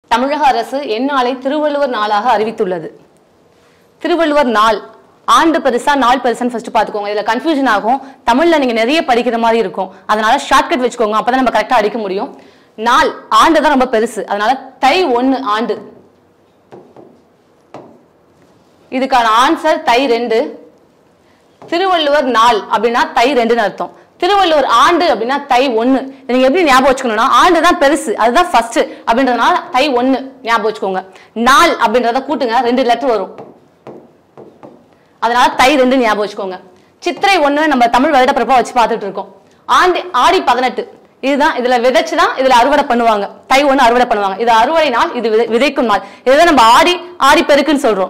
தமிழக அரசு எந்நாளை திருவள்ளுவர் நாளாக அறிவித்துள்ளது திருவள்ளுவர் நாள் ஆண்டு பெருசா நாள் பெருசான்னு ஃபர்ஸ்ட் பாத்துக்கோங்க இதுல கன்ஃபியூஷன் ஆகும் தமிழ்ல நீங்க நிறைய படிக்கிற மாதிரி இருக்கும் அதனால ஷார்ட்கட் வச்சுக்கோங்க அப்பதான் நம்ம கரெக்டா அடிக்க முடியும் நாள் ஆண்டு தான் ரொம்ப பெருசு அதனால தை ஒன்னு ஆண்டு இதுக்கான ஆன்சர் தை ரெண்டு திருவள்ளுவர் நாள் அப்படின்னா தை ரெண்டுன்னு அர்த்தம் திருவள்ளுவர் ஆண்டு அப்படின்னா தை ஒன்னு இதை நீங்க எப்படி ஞாபகம் வச்சுக்கணும்னா ஆண்டு தான் பெருசு அதுதான் ஃபர்ஸ்ட் அப்படின்றதுனால தை ஒன்னு ஞாபகம் வச்சுக்கோங்க நாள் அப்படின்றத கூட்டுங்க ரெண்டு லெட்டர் வரும் அதனால தை ரெண்டு ஞாபகம் வச்சுக்கோங்க சித்திரை ஒண்ணு நம்ம தமிழ் வருடப்பிறப்பா வச்சு பார்த்துட்டு இருக்கோம் ஆண்டு ஆடி பதினெட்டு இதுதான் இதுல விதைச்சு தான் இதுல அறுவடை பண்ணுவாங்க தை ஒண்ணு அறுவடை பண்ணுவாங்க இது அறுவடை நாள் இது விதை- விதைக்கும் நாள் இதுதான் நம்ம ஆடி ஆடி பெருக்குன்னு சொல்றோம்